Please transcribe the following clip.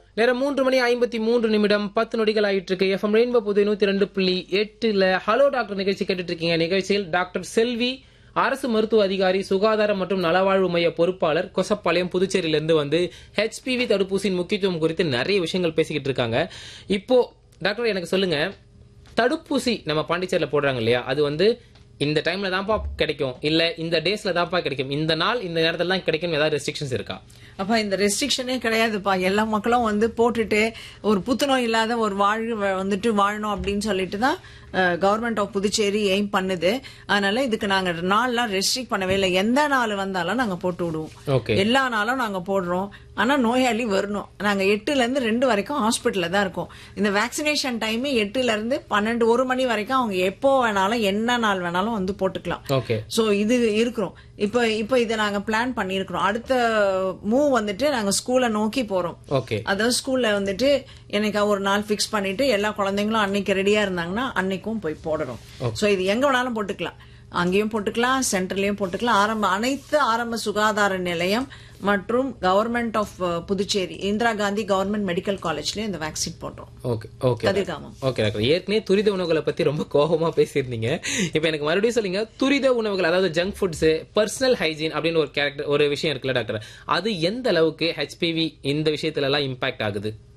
நேரம் மூன்று மணி ஐம்பத்தி மூன்று நிமிடம் பத்து நொடிகள் ஆயிட்டு இருக்கு எஃப்எம் ரெயின்போ புது நூத்தி ரெண்டு புள்ளி எட்டுல ஹலோ டாக்டர் நிகழ்ச்சி கேட்டுட்டு இருக்கீங்க நிகழ்ச்சியில் டாக்டர் செல்வி அரசு மருத்துவ அதிகாரி சுகாதாரம் மற்றும் நலவாழ்வு மைய பொறுப்பாளர் கொசப்பாளையம் புதுச்சேரியிலிருந்து வந்து ஹெச்பிவி தடுப்பூசியின் முக்கியத்துவம் குறித்து நிறைய விஷயங்கள் பேசிக்கிட்டு இருக்காங்க இப்போ டாக்டர் எனக்கு சொல்லுங்க தடுப்பூசி நம்ம பாண்டிச்சேரியில போடுறாங்க இல்லையா அது வந்து இந்த டைம்ல தான்ப்பா கிடைக்கும் இல்ல இந்த டேஸ்ல தான்ப்பா கிடைக்கும் இந்த நாள் இந்த நேரத்துல தான் கிடைக்கும் ஏதாவது ரெஸ்ட்ரிக்ஷன்ஸ் இருக்கா அப்ப இந்த ரெஸ்ட்ரிக்ஷனே கிடையாதுப்பா எல்லா மக்களும் வந்து போட்டுட்டு ஒரு புத்துநோய் இல்லாத ஒரு வாழ்வு வ- வந்துட்டு வாழணும் அப்படின்னு சொல்லிட்டு தான் கவர்மெண்ட் ஆஃப் புதுச்சேரி எய்ம் பண்ணுது அதனால இதுக்கு நாங்க நாள்லாம் ரெஸ்ட்ரிக்ட் பண்ணவே இல்லை எந்த நாள் வந்தாலும் நாங்க போட்டு விடுவோம் ஓகே எல்லா நாளும் நாங்க போடுறோம் ஆனா நோயாளி வரணும் நாங்க எட்டுல இருந்து ரெண்டு வரைக்கும் ஹாஸ்பிட்டல்ல தான் இருக்கோம் இந்த வேக்சினேஷன் டைம் எட்டுல இருந்து பன்னெண்டு ஒரு மணி வரைக்கும் அவங்க எப்போ வேணாலும் என்ன நாள் வேணாலும் வந்து போட்டுக்கலாம் ஓகே சோ இது இருக்கிறோம் இப்போ இப்போ இதை நாங்க பிளான் பண்ணியிருக்கிறோம் அடுத்த மூவ் வந்துட்டு நாங்க ஸ்கூலை நோக்கி போறோம் ஓகே அதாவது ஸ்கூல்ல வந்துட்டு எனக்கு ஒரு நாள் ஃபிக்ஸ் பண்ணிட்டு எல்லா குழந்தைங்களும் அன்னைக்கு ரெடியா இருந்தாங்கன்னா அன்னைக்கும் போய் போடுறோம் சோ இது எங்க வேணாலும் போட்டுக்கலாம் அங்கேயும் போட்டுக்கலாம் சென்டர்லயும் போட்டுக்கலாம் ஆரம்ப அனைத்து ஆரம்ப சுகாதார நிலையம் மற்றும் government of Puducherry Indira Gandhi government medical காலேஜ்லயும் இந்த வேக்சின் போடுறோம் okay okay Kathirkamam okay doctor ஏற்கனவே துரித உணவுகளை பத்தி ரொம்ப கோபமா பேசியிருந்தீங்க இப்போ எனக்கு மறுபடியும் சொல்லுங்க துரித உணவுகள் அதாவது ஜங்க் ஃபுட்ஸ் பர்சனல் ஹைஜீன் அப்படின்னு ஒரு கேரக்டர் ஒரு விஷயம் இருக்குல்ல டாக்டர் அது எந்த அளவுக்கு ஹெச்பிவி இந்த விஷயத்துல எல்லாம் இம்பாக்ட் ஆகுது